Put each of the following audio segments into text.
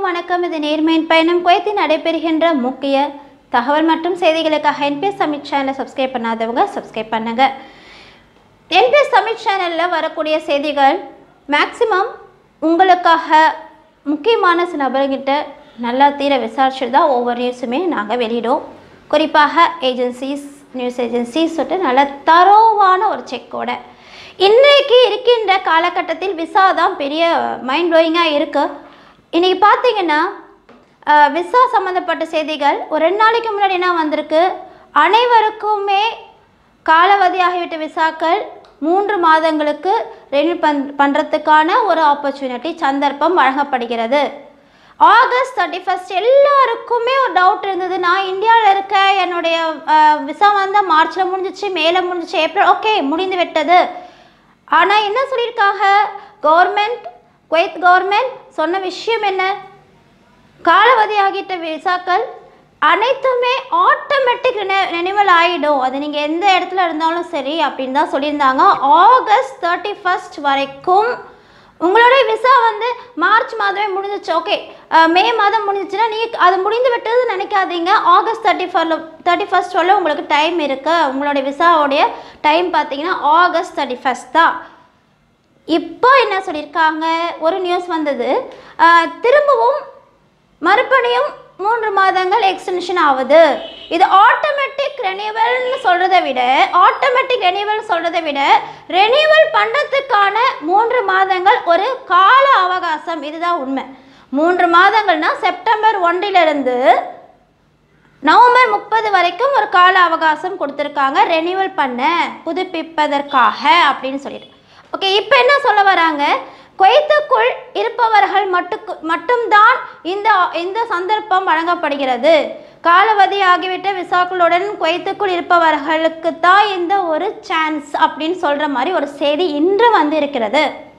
வணக்கம் இது நேர்மையின் பயணம் குவைத்தில் நடைபெறுகின்ற முக்கிய தகவல் மற்றும் செய்திகளுக்காக என்பிஎஸ் சமிட் சேனலை சப்ஸ்கிரைப் பண்ணாதவங்க சப்ஸ்கிரைப் பண்ணுங்க என்பிஎஸ் சமிட் சேனலில் வரக்கூடிய செய்திகள் மேக்சிமம் உங்களுக்காக முக்கியமான சில நபர்கிட்ட நல்லா தீர விசாரிச்சுட்டு தான் ஒவ்வொரு நியூஸுமே நாங்கள் வெளியிடுவோம் குறிப்பாக ஏஜென்சிஸ் நியூஸ் ஏஜென்சிஸ் சொல்லிட்டு நல்ல தரோவான ஒரு செக்கோட இன்றைக்கு இருக்கின்ற காலகட்டத்தில் விசா தான் பெரிய மைண்ட் ப்ளோயிங்காக இருக்குது இன்றைக்கி பார்த்தீங்கன்னா அஹ், விசா சம்மந்தப்பட்ட செய்திகள் ஒரு ரெண்டு நாளைக்கு முன்னாடி என்ன வந்திருக்கு அனைவருக்குமே காலாவதி ஆகிவிட்ட விசாக்கள் மூன்று மாதங்களுக்கு ரெனியூ பண் பண்ணுறதுக்கான ஒரு ஆப்பர்ச்சுனிட்டி சந்தர்ப்பம் வழங்கப்படுகிறது ஆகஸ்ட் தேர்ட்டி ஃபஸ்ட் எல்லாருக்குமே ஒரு டவுட் இருந்தது நான் இந்தியாவில் இருக்க என்னுடைய அஹ், விசா வந்து மார்ச்சில் முடிஞ்சிச்சு மேலே முடிஞ்சிச்சு ஏப்ரல் ஓகே முடிந்து விட்டது ஆனால் என்ன சொல்லியிருக்காங்க கவர்மெண்ட் குவைத் கவர்மெண்ட் சொன்ன விஷயம் என்ன காலாவதி ஆகிட்ட விசாக்கள் அனைத்துமே ஆட்டோமேட்டிக் ரெனிவல் ஆகிடும் அது நீங்கள் எந்த இடத்துல இருந்தாலும் சரி அப்படின்னு தான் சொல்லியிருந்தாங்க ஆகஸ்ட் தேர்ட்டி ஃபஸ்ட் வரைக்கும் உங்களுடைய விசா வந்து மார்ச் மாதமே முடிஞ்சிச்சு ஓகே மே மாதம் முடிஞ்சிச்சுன்னா நீங்கள் அது முடிந்து விட்டது நினைக்காதீங்க ஆகஸ்ட் தேர்ட்டி ஃபோரில் தேர்ட்டி ஃபஸ்ட் வரல உங்களுக்கு டைம் இருக்குது உங்களுடைய விசாவுடைய டைம் பார்த்தீங்கன்னா ஆகஸ்ட் தேர்ட்டி ஃபஸ்ட் தான் இப்போ என்ன சொல்லியிருக்காங்க ஒரு நியூஸ் வந்தது ஆஹ், திரும்பவும் மறுபடியும் மூன்று மாதங்கள் எக்ஸ்டென்ஷன் ஆகுது இது ஆட்டோமேட்டிக் ரெனியூவல்னு சொல்கிறத விட ஆட்டோமேட்டிக் ரெனியூவல் சொல்கிறத விட ரெனியூவல் பண்ணுறதுக்கான மூன்று மாதங்கள் ஒரு கால அவகாசம் இதுதான் உண்மை மூன்று மாதங்கள்னா செப்டம்பர் ஒன்றிலிருந்து நவம்பர் முப்பது வரைக்கும் ஒரு கால அவகாசம் கொடுத்துருக்காங்க ரெனியூவல் பண்ண புதுப்பிப்பதற்காக அப்படின்னு சொல்லிட்டு ஓகே இப்போ என்ன சொல்ல வராங்க குவைத்துக்குள் இருப்பவர்கள் மட்டுக்கு மட்டும்தான் இந்த இந்த சந்தர்ப்பம் வழங்கப்படுகிறது காலாவதி ஆகிவிட்ட விசாக்களுடன் குவைத்துக்குள் இருப்பவர்களுக்கு தான் இந்த ஒரு சான்ஸ் அப்படின்னு சொல்கிற மாதிரி ஒரு செய்தி இன்று வந்திருக்கிறது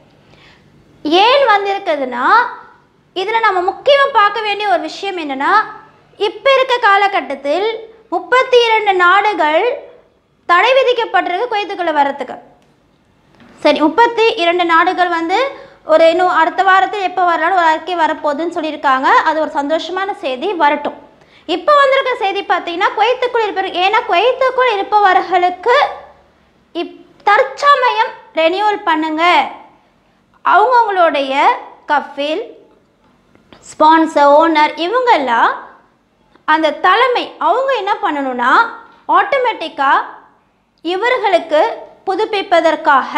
ஏன் வந்திருக்குதுன்னா இதில் நம்ம முக்கியமாக பார்க்க வேண்டிய ஒரு விஷயம் என்னென்னா இப்போ இருக்க காலகட்டத்தில் முப்பத்தி இரண்டு நாடுகள் தடை விதிக்கப்பட்டிருக்கு குவைத்துக்குள்ளே வர்றதுக்கு சரி முப்பத்தி இரண்டு நாடுகள் வந்து ஒரு இன்னும் அடுத்த வாரத்தில் எப்போ வரலாம்னு ஒரு அறிக்கை வரப்போகுதுன்னு சொல்லியிருக்காங்க அது ஒரு சந்தோஷமான செய்தி வரட்டும் இப்போ வந்திருக்க செய்தி பார்த்தீங்கன்னா குவைத்துக்குள் இருப்பவர் ஏன்னா குவைத்துக்குள் இருப்பவர்களுக்கு இப் தற்சமயம் ரெனியூவல் பண்ணுங்க அவங்கவுங்களுடைய கஃபில் ஸ்பான்சர் ஓனர் இவங்கெல்லாம் அந்த தலைமை அவங்க என்ன பண்ணணும்னா ஆட்டோமேட்டிக்காக இவர்களுக்கு புதுப்பிப்பதற்காக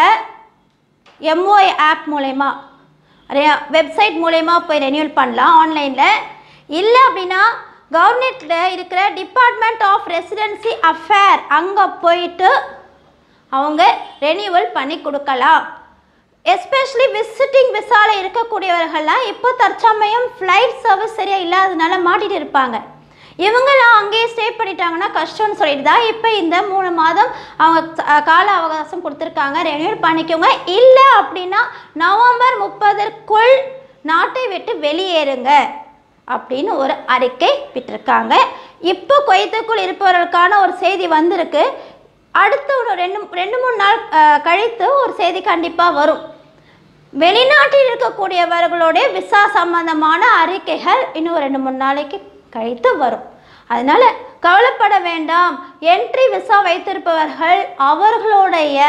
எம்ஓஐ ஆப் மூலயமா வெப்சைட் மூலயமா போய் ரெனியூல் பண்ணலாம் ஆன்லைனில் இல்லை அப்படின்னா கவர்மெண்ட்டில் இருக்கிற டிபார்ட்மெண்ட் ஆஃப் ரெசிடென்சி அஃபேர் அங்கே போயிட்டு அவங்க ரெனியூவல் பண்ணி கொடுக்கலாம் எஸ்பெஷலி விசிட்டிங் விசால இருக்கக்கூடியவர்கள்லாம் இப்போ தற்சமயம் ஃப்ளைட் சர்வீஸ் சரியாக இல்லாததுனால மாட்டிட்டு இருப்பாங்க இவங்கெல்லாம் அங்கேயே ஸ்டே பண்ணிட்டாங்கன்னா கஷ்டம்னு சொல்லிட்டு தான் இப்போ இந்த மூணு மாதம் அவங்க அஹ், கால அவகாசம் கொடுத்துருக்காங்க ரெனியூல் பண்ணிக்கோங்க இல்லை அப்படின்னா நவம்பர் முப்பதற்குள் நாட்டை விட்டு வெளியேறுங்க அப்படின்னு ஒரு அறிக்கை விட்டிருக்காங்க இப்போ குவைத்துக்குள் இருப்பவர்களுக்கான ஒரு செய்தி வந்திருக்கு அடுத்து ஒரு ரெண்டு ரெண்டு மூணு நாள் அஹ், கழித்து ஒரு செய்தி கண்டிப்பாக வரும் வெளிநாட்டில் இருக்கக்கூடியவர்களுடைய விசா சம்பந்தமான அறிக்கைகள் இன்னும் ரெண்டு மூணு நாளைக்கு கழித்து வரும் அதனால கவலைப்பட வேண்டாம் என்ட்ரி விசா வைத்திருப்பவர்கள் அவர்களுடைய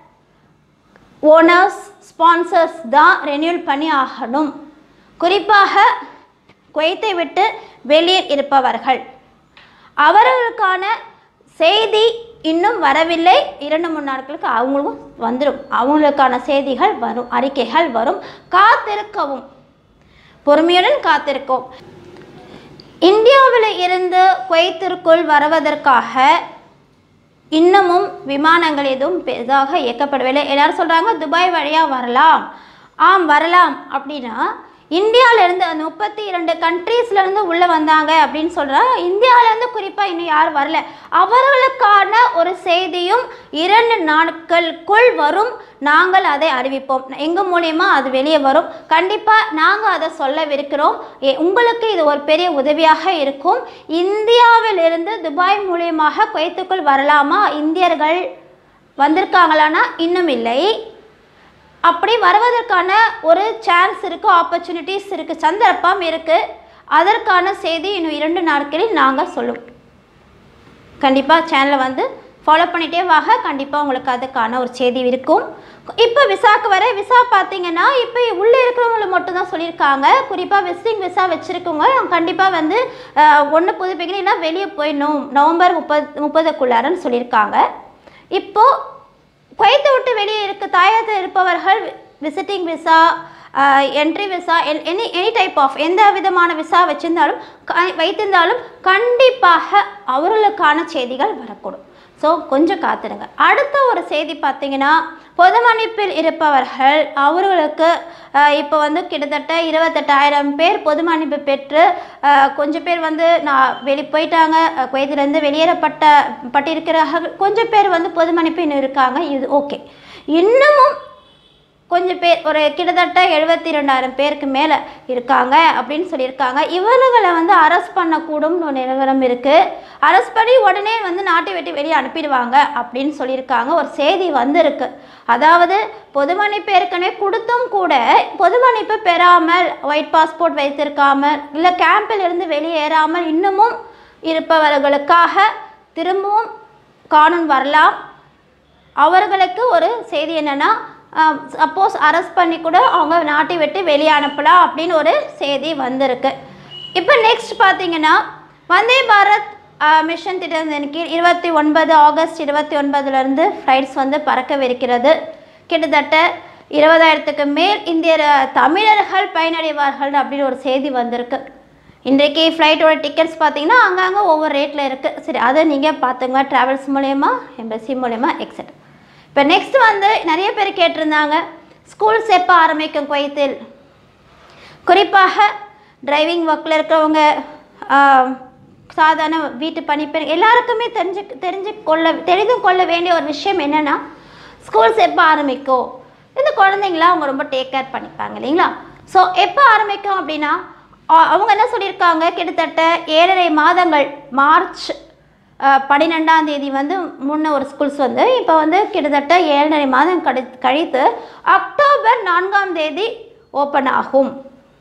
ஓனர்ஸ் ஸ்பான்சர்ஸ் தான் ரெனியூல் பண்ணி ஆகணும் குறிப்பாக குவைத்தை விட்டு வெளியே இருப்பவர்கள் அவர்களுக்கான செய்தி இன்னும் வரவில்லை இரண்டு மூணு நாட்களுக்கு அவங்களுக்கும் வந்துடும் அவங்களுக்கான செய்திகள் வரும் அறிக்கைகள் வரும் காத்திருக்கவும் பொறுமையுடன் காத்திருக்கவும் இந்தியாவில் இருந்து குவைத்திற்குள் வருவதற்காக இன்னமும் விமானங்கள் எதுவும் பெரிதாக இயக்கப்படவில்லை எல்லாரும் சொல்கிறாங்க துபாய் வழியாக வரலாம் ஆம் வரலாம் அப்படின்னா இந்தியாவிலேருந்து அந்த முப்பத்தி இரண்டு கண்ட்ரீஸ்லேருந்து உள்ளே வந்தாங்க அப்படின்னு சொல்கிறாங்க இந்தியாவிலேருந்து குறிப்பாக இன்னும் யாரும் வரல அவர்களுக்கான ஒரு செய்தியும் இரண்டு நாட்களுக்குள் வரும் நாங்கள் அதை அறிவிப்போம் எங்கள் மூலயமா அது வெளியே வரும் கண்டிப்பாக நாங்கள் அதை சொல்லவிருக்கிறோம் ஏ- உங்களுக்கு இது ஒரு பெரிய உதவியாக இருக்கும் இந்தியாவிலிருந்து துபாய் மூலியமாக குவைத்துக்குள் வரலாமா இந்தியர்கள் வந்திருக்காங்களான்னா இன்னும் இல்லை அப்படி வருவதற்கான ஒரு சான்ஸ் இருக்குது ஆப்பர்ச்சுனிட்டிஸ் இருக்குது சந்தர்ப்பம் இருக்குது அதற்கான செய்தி இன்னும் இரண்டு நாட்களில் நாங்கள் சொல்லுவோம் கண்டிப்பாக சேனலை வந்து ஃபாலோ பண்ணிகிட்டே வாங்க கண்டிப்பாக உங்களுக்கு அதுக்கான ஒரு செய்தி இருக்கும் இப்போ விசாக்கு வர விசா பார்த்தீங்கன்னா இப்போ உள்ளே இருக்கிறவங்களுக்கு மட்டும் தான் சொல்லியிருக்காங்க குறிப்பாக விசிட்டிங் விசா வச்சுருக்கவங்க கண்டிப்பாக வந்து ஒன்று புதுப்பிக்கணும் இல்லைன்னா வெளியே போயிடணும் நவம்பர் முப்பது முப்பதுக்குள்ளாரன்னு சொல்லியிருக்காங்க இப்போது குவைத்தை விட்டு வெளியே இருக்க தாயகத்தில் இருப்பவர்கள் visiting visa entry visa any any type of எந்த விதமான விசா வச்சிருந்தாலும் க- வைத்திருந்தாலும் கண்டிப்பாக அவர்களுக்கான செய்திகள் வரக்கூடும் ஸோ கொஞ்சம் காத்துடுங்க அடுத்த ஒரு செய்தி பார்த்தீங்கன்னா பொது மன்னிப்பில் இருப்பவர்கள் அவர்களுக்கு அஹ், இப்போ வந்து கிட்டத்தட்ட இருபத்தெட்டாயிரம் பேர் பொது மன்னிப்பு பெற்று அஹ், கொஞ்சம் பேர் வந்து நான் வெளி போயிட்டாங்க அஹ், குவைத்திலிருந்து வெளியேறப்பட்ட பட்டிருக்கிறார்கள் கொஞ்சம் பேர் வந்து பொது மன்னிப்பு இன்னும் இருக்காங்க இது ஓகே இன்னமும் கொஞ்சம் பேர் ஒரு கிட்டத்தட்ட எழுபத்தி ரெண்டாயிரம் பேருக்கு மேலே இருக்காங்க அப்படின்னு சொல்லியிருக்காங்க இவர்களை வந்து அரெஸ்ட் பண்ணக்கூடும்னு ஒரு நிலவரம் இருக்குது அரெஸ்ட் பண்ணி உடனே வந்து நாட்டை விட்டு வெளியே அனுப்பிடுவாங்க அப்படின்னு சொல்லியிருக்காங்க ஒரு செய்தி வந்திருக்கு அதாவது பொது மன்னிப்பு ஏற்கனவே கொடுத்தும் கூட பொது மன்னிப்பு பெறாமல் ஒயிட் பாஸ்போர்ட் வைத்திருக்காமல் இல்லை கேம்பில் இருந்து வெளியேறாமல் இன்னமும் இருப்பவர்களுக்காக திரும்பவும் கானூன் வரலாம் அவர்களுக்கு ஒரு செய்தி என்னென்னா சப்போஸ் அரெஸ்ட் பண்ணி கூட அவங்க நாட்டை விட்டு வெளியே அனுப்பலாம் அப்படின்னு ஒரு செய்தி வந்திருக்கு இப்போ நெக்ஸ்ட் பார்த்தீங்கன்னா வந்தே பாரத் மிஷன் திட்டத்தின் கீழ் இருபத்தி ஒன்பது ஆகஸ்ட் இருபத்தி ஒன்பதுலேருந்து ஃப்ளைட்ஸ் வந்து பறக்கவிருக்கிறது கிட்டத்தட்ட இருபதாயிரத்துக்கு மேல் இந்திய தமிழர்கள் பயனடைவார்கள் அப்படின்னு ஒரு செய்தி வந்திருக்கு இன்றைக்கு ஃப்ளைட்டோட டிக்கெட்ஸ் பார்த்தீங்கன்னா அங்கங்கே ஒவ்வொரு ரேட்டில் இருக்குது சரி அதை நீங்கள் பார்த்துங்க ட்ராவல்ஸ் மூலயமா எம்பசி மூலயமா எக்ஸெட் இப்போ நெக்ஸ்ட் வந்து நிறைய பேர் கேட்டிருந்தாங்க ஸ்கூல்ஸ் எப்போ ஆரம்பிக்கும் குவைத்தில் குறிப்பாக டிரைவிங் ஒர்க்கில் இருக்கிறவங்க ஆஹ், சாதாரண வீட்டு பணிப்பெண் எல்லாருக்குமே தெரிஞ்சு தெரிஞ்சு கொள்ள தெரிந்து கொள்ள வேண்டிய ஒரு விஷயம் என்னென்னா ஸ்கூல்ஸ் எப்போ ஆரம்பிக்கும் இந்த குழந்தைங்களாம் அவங்க ரொம்ப டேக் கேர் பண்ணிப்பாங்க இல்லைங்களா ஸோ எப்போ ஆரம்பிக்கும் அப்படின்னா ஆ- அவங்க என்ன சொல்லியிருக்காங்க கிட்டத்தட்ட ஏழரை மாதங்கள் மார்ச் அஹ், பன்னிரெண்டாம் தேதி வந்து முன்ன ஒரு ஸ்கூல்ஸ் வந்து இப்போ வந்து கிட்டத்தட்ட ஏழரை மாதம் கழி கழித்து அக்டோபர் நான்காம் தேதி ஓப்பன் ஆகும்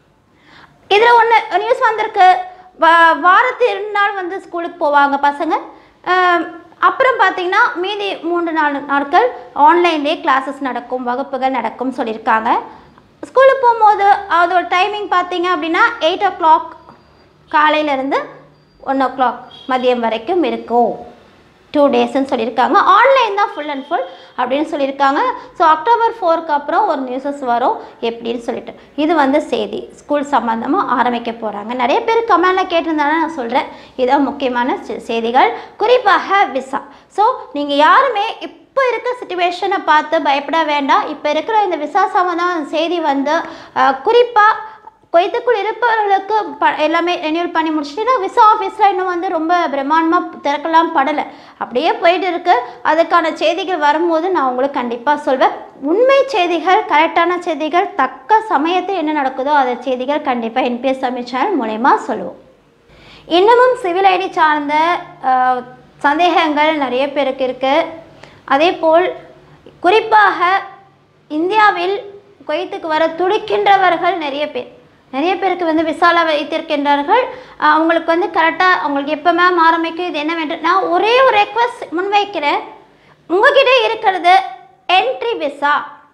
இதில் ஒன்று நியூஸ் வந்திருக்கு வா வாரத்து இரண்டு நாள் வந்து ஸ்கூலுக்கு போவாங்க பசங்க அஹ், அப்புறம் பார்த்தீங்கன்னா மீதி மூன்று நாலு நாட்கள் ஆன்லைன்லேயே கிளாஸஸ் நடக்கும் வகுப்புகள் நடக்கும் சொல்லியிருக்காங்க ஸ்கூலுக்கு போகும்போது அதோட டைமிங் பார்த்தீங்க அப்படின்னா எயிட் ஓ கிளாக் காலையிலேருந்து ஒன் ஓ கிளாக் மதியம் வரைக்கும் இருக்கும் டூ டேஸ்ன்னு சொல்லியிருக்காங்க ஆன்லைன் தான் ஃபுல் அண்ட் ஃபுல் அப்படின்னு சொல்லியிருக்காங்க ஸோ அக்டோபர் ஃபோருக்கு அப்புறம் ஒரு நியூஸஸ் வரும் எப்படின்னு சொல்லிட்டு இது வந்து செய்தி ஸ்கூல் சம்மந்தமாக ஆரம்பிக்க போகிறாங்க நிறைய பேர் கமெண்டில் கேட்டிருந்தாலும் நான் சொல்கிறேன் இதான் முக்கியமான செ- செய்திகள் குறிப்பாக விசா ஸோ நீங்கள் யாருமே இப்போ இருக்க சுச்சுவேஷனை பார்த்து பயப்பட வேண்டாம் இப்போ இருக்கிற இந்த விசா சம்மந்தம் செய்தி வந்து குறிப்பாக கொய்த்துக்குள் இருப்பவர்களுக்கு ப எல்லாமே ரெனியூல் பண்ணி முடிச்சுட்டு விசா ஆஃபீஸில் இன்னும் வந்து ரொம்ப பிரம்மாண்டமாக திறக்கலாம் படலை அப்படியே போயிட்டு இருக்கு அதுக்கான செய்திகள் வரும்போது நான் உங்களுக்கு கண்டிப்பாக சொல்வேன் உண்மை செய்திகள் கரெக்டான செய்திகள் தக்க சமயத்தில் என்ன நடக்குதோ அந்த செய்திகள் கண்டிப்பாக என்பிஎஸ் தமிழ் சேனல் மூலயமா சொல்லுவோம் இன்னமும் சிவில் ஐடி சார்ந்த அஹ், சந்தேகங்கள் நிறைய பேருக்கு இருக்குது அதே போல் குறிப்பாக இந்தியாவில் குவைத்துக்கு வர துடிக்கின்றவர்கள் நிறைய பேர் நிறைய பேருக்கு வந்து விசாலா வைத்திருக்கின்றார்கள் அஹ், அவங்களுக்கு வந்து கரெக்டாக அவங்களுக்கு எப்போ மேம் ஆரம்பிக்கும் இது என்னவென்று நான் ஒரே ஒரு ரெக்வஸ்ட் முன்வைக்கிறேன் உங்ககிட்ட இருக்கிறது என்ட்ரி விசா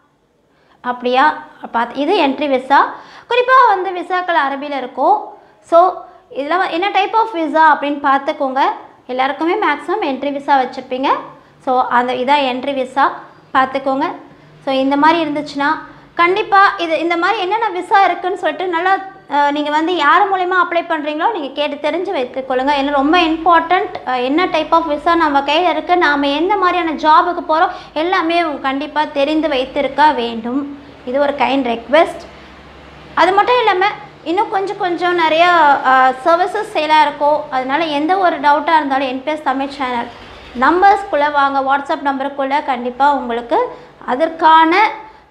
அப்படியா பார்த்து இது என்ட்ரி விசா குறிப்பாக வந்து விசாக்கள் அரபியில் இருக்கும் ஸோ இதில் என்ன டைப் ஆஃப் விசா அப்படின்னு பார்த்துக்கோங்க எல்லாருக்குமே மேக்ஸிமம் என்ட்ரி விசா வச்சுருப்பீங்க ஸோ அந்த இதான் என்ட்ரி விசா பார்த்துக்கோங்க ஸோ இந்த மாதிரி இருந்துச்சுன்னா கண்டிப்பாக இது இந்த மாதிரி என்னென்ன விசா இருக்குன்னு சொல்லிட்டு நல்லா நீங்கள் வந்து யார் மூலயமா அப்ளை பண்ணுறீங்களோ நீங்கள் கேட்டு தெரிஞ்சு வைத்துக்கொள்ளுங்க ஏன்னா ரொம்ப இம்பார்ட்டண்ட் என்ன டைப் ஆஃப் விசா நம்ம கையில் இருக்குது நாம் எந்த மாதிரியான ஜாபுக்கு போகிறோம் எல்லாமே கண்டிப்பாக தெரிந்து வைத்திருக்க வேண்டும் இது ஒரு கைண்ட் ரெக்வெஸ்ட் அது மட்டும் இல்லாமல் இன்னும் கொஞ்சம் கொஞ்சம் நிறைய சர்வீசஸ் சேலாக இருக்கும் அதனால எந்த ஒரு டவுட்டாக இருந்தாலும் என்பிஎஸ் தமிழ் சேனல் நம்பர்ஸ்குள்ளே வாங்க வாட்ஸ்அப் நம்பருக்குள்ளே கண்டிப்பாக உங்களுக்கு அதற்கான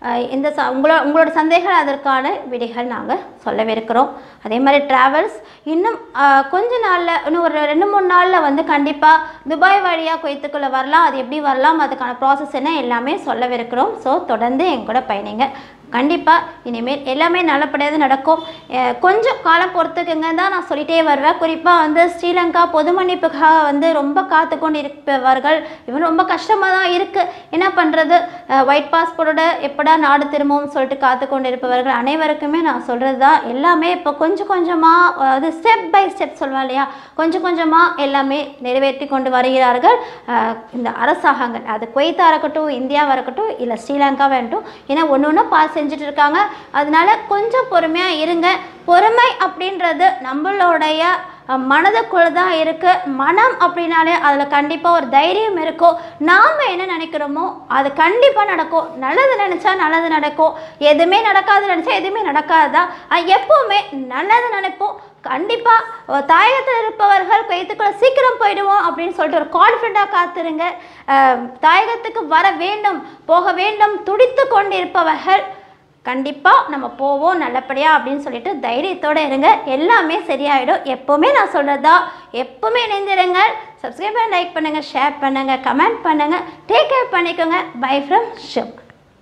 அஹ் இந்த ச உங்களோட உங்களோட சந்தேகம் அதற்கான விடைகள் நாங்கள் சொல்லவிருக்கிறோம் அதே மாதிரி ட்ராவல்ஸ் இன்னும் அஹ், கொஞ்ச நாளில் இன்னும் ஒரு ரெண்டு மூணு நாளில் வந்து கண்டிப்பாக துபாய் வழியாக குவைத்துக்குள்ளே வரலாம் அது எப்படி வரலாம் அதுக்கான ப்ராசஸ் என்ன எல்லாமே சொல்லவிருக்கிறோம் ஸோ தொடர்ந்து எங்க கூட பயணிங்க கண்டிப்பாக இனிமேல் எல்லாமே நல்லபடியாக நடக்கும் அஹ் கொஞ்சம் காலம் பொறுத்துக்குங்க தான் நான் சொல்லிட்டே வருவேன் குறிப்பாக வந்து ஸ்ரீலங்கா பொது மன்னிப்புக்காக வந்து ரொம்ப காத்து கொண்டு இருப்பவர்கள் இவன் ரொம்ப கஷ்டமாக தான் இருக்குது என்ன பண்ணுறது ஒயிட் பாஸ்போர்ட்டோட எப்படா நாடு திரும்பவும் சொல்லிட்டு காத்து கொண்டு இருப்பவர்கள் அனைவருக்குமே நான் சொல்கிறது தான் எல்லாமே இப்போ கொஞ்சம் கொஞ்சமாக அது ஸ்டெப் பை ஸ்டெப் சொல்லுவா இல்லையா கொஞ்சம் கொஞ்சமாக எல்லாமே நிறைவேற்றி கொண்டு வருகிறார்கள் அஹ் இந்த அரசாங்கங்கள் அது குவைத்தா இருக்கட்டும் இந்தியாவாக இருக்கட்டும் இல்லை ஸ்ரீலங்காவாக இருக்கட்டும் ஏன்னா ஒன்று ஒன்று பாஸ் செஞ்சுட்டு இருக்காங்க அதனால கொஞ்சம் பொறுமையாக இருங்க பொறுமை அப்படின்றது நம்மளுடைய அஹ், மனதுக்குள்ள தான் இருக்குது மனம் அப்படின்னாலே அதில் கண்டிப்பாக ஒரு தைரியம் இருக்கும் நாம் என்ன நினைக்கிறோமோ அது கண்டிப்பாக நடக்கும் நல்லது நினச்சா நல்லது நடக்கும் எதுவுமே நடக்காது நினச்சா எதுவுமே நடக்காதா அஹ், எப்பவுமே நல்லது நினைப்போம் கண்டிப்பாக தாயகத்தில் இருப்பவர்கள் குவைத்துக்குள்ள சீக்கிரம் போயிடுவோம் அப்படின்னு சொல்லிட்டு ஒரு கான்ஃபிடண்ட்டாக காத்துருங்க அஹ், தாயகத்துக்கு வர வேண்டும் போக வேண்டும் துடித்து கொண்டு இருப்பவர்கள் கண்டிப்பாக நம்ம போவோம் நல்லபடியாக அப்படின்னு சொல்லிட்டு தைரியத்தோடு இருங்க எல்லாமே சரியாயிடும் எப்போவுமே நான் சொல்கிறதா எப்போவுமே இணைந்திருங்க சப்ஸ்கிரைப் பண்ணி லைக் பண்ணுங்கள் ஷேர் பண்ணுங்கள் கமெண்ட் பண்ணுங்கள் டேக் கேர் பண்ணிக்கோங்க பை ஃப்ரம் ஷிப்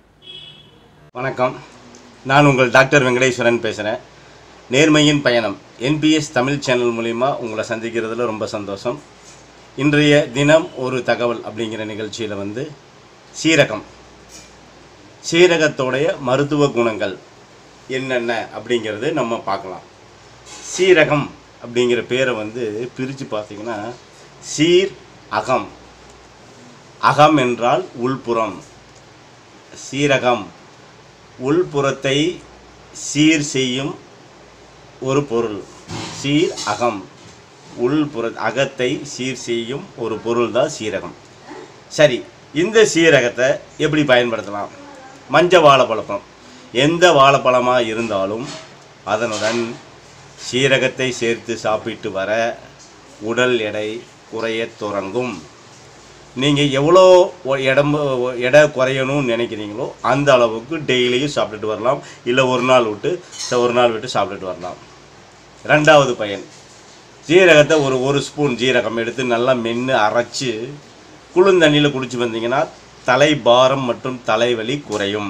வணக்கம் நான் உங்கள் டாக்டர் வெங்கடேஸ்வரன் பேசுகிறேன் நேர்மையின் பயணம் என்பிஎஸ் தமிழ் சேனல் மூலிமா உங்களை சந்திக்கிறதுல ரொம்ப சந்தோஷம் இன்றைய தினம் ஒரு தகவல் அப்படிங்கிற நிகழ்ச்சியில் வந்து சீரகம் சீரகத்தோடைய மருத்துவ குணங்கள் என்னென்ன அப்படிங்கிறது நம்ம பார்க்கலாம் சீரகம் அப்படிங்கிற பேரை வந்து பிரித்து பார்த்தீங்கன்னா சீர் அகம் அகம் என்றால் உள்புறம் சீரகம் உள்புறத்தை சீர் செய்யும் ஒரு பொருள் சீர் அகம் உள்புற அகத்தை சீர் செய்யும் ஒரு பொருள் தான் சீரகம் சரி இந்த சீரகத்தை எப்படி பயன்படுத்தலாம் மஞ்ச வாழைப்பழம் எந்த வாழைப்பழமாக இருந்தாலும் அதனுடன் சீரகத்தை சேர்த்து சாப்பிட்டு வர உடல் எடை குறையத் தொடங்கும் நீங்கள் எவ்வளோ ஒ- இடம் எடை குறையணும்னு நினைக்கிறீங்களோ அந்த அளவுக்கு டெய்லியும் சாப்பிட்டுட்டு வரலாம் இல்லை ஒரு நாள் விட்டு ச- ஒரு நாள் விட்டு சாப்பிட்டுட்டு வரலாம் ரெண்டாவது பயன் ஜீரகத்தை ஒரு ஒரு ஸ்பூன் ஜீரகம் எடுத்து நல்லா மென்று அரைச்சி குளுந்தண்ணியில் குடிச்சு வந்தீங்கன்னா தலைபாரம் மற்றும் தலைவலி குறையும்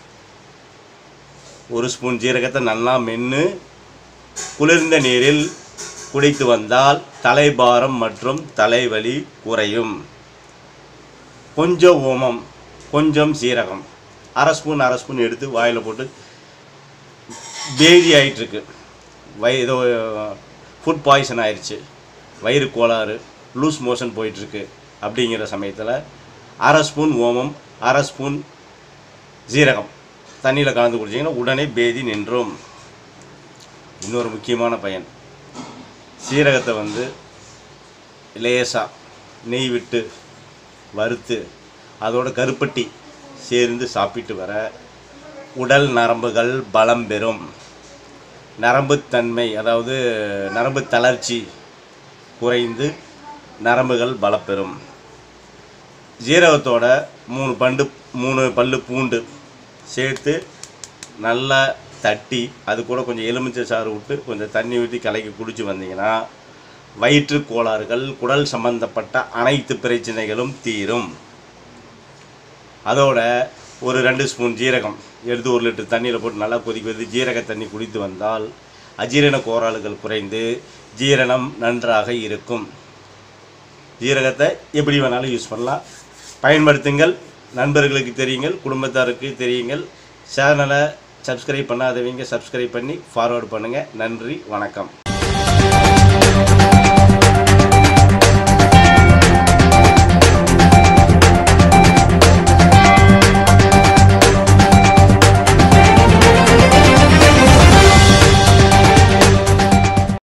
ஒரு ஸ்பூன் ஜீரகத்தை நல்லா மென்று குளிர்ந்த நீரில் குடித்து வந்தால் தலைபாரம் மற்றும் தலைவலி குறையும் கொஞ்சம் ஓமம் கொஞ்சம் சீரகம் அரை ஸ்பூன் அரை ஸ்பூன் எடுத்து வாயில் போட்டு பேதி ஆயிட்டிருக்கு வய ஏதோ ஃபுட் பாய்சன் ஆயிடுச்சு வயிறு கோளாறு லூஸ் மோஷன் போயிட்டுருக்கு அப்படிங்கிற சமயத்தில் அரை ஸ்பூன் ஓமம் அரை ஸ்பூன் ஜீரகம் தண்ணியில் கலந்து குடிச்சிங்கன்னா உடனே பேதி நின்றும் இன்னொரு முக்கியமான பயன் சீரகத்தை வந்து லேசாக நெய் விட்டு வறுத்து அதோட கருப்பட்டி சேர்ந்து சாப்பிட்டு வர உடல் நரம்புகள் பலம் பெறும் நரம்புத்தன்மை அதாவது நரம்பு தளர்ச்சி குறைந்து நரம்புகள் பலப்பெறும் ஜீரகத்தோட மூணு பண்டு மூணு பல்லு பூண்டு சேர்த்து நல்லா தட்டி அது கூட கொஞ்சம் எலுமிச்சை சாறு விட்டு கொஞ்சம் தண்ணி ஊற்றி கலக்கி குடிச்சு வந்தீங்கன்னா வயிற்று கோளாறுகள் குடல் சம்பந்தப்பட்ட அனைத்து பிரச்சனைகளும் தீரும் அதோட ஒரு ரெண்டு ஸ்பூன் ஜீரகம் எடுத்து ஒரு லிட்டர் தண்ணியில் போட்டு நல்லா கொதிக்க வைத்து ஜீரக தண்ணி குடித்து வந்தால் அஜீரண கோளாறுகள் குறைந்து ஜீரணம் நன்றாக இருக்கும் ஜீரகத்தை எப்படி வேணாலும் யூஸ் பண்ணலாம் பயன்படுத்துங்கள் நண்பர்களுக்கு தெரியுங்கள் குடும்பத்தாருக்கு தெரியுங்கள் சேனலை சப்ஸ்கிரைப் பண்ணாதவங்க சப்ஸ்கிரைப் பண்ணி ஃபார்வர்ட் பண்ணுங்கள் நன்றி வணக்கம்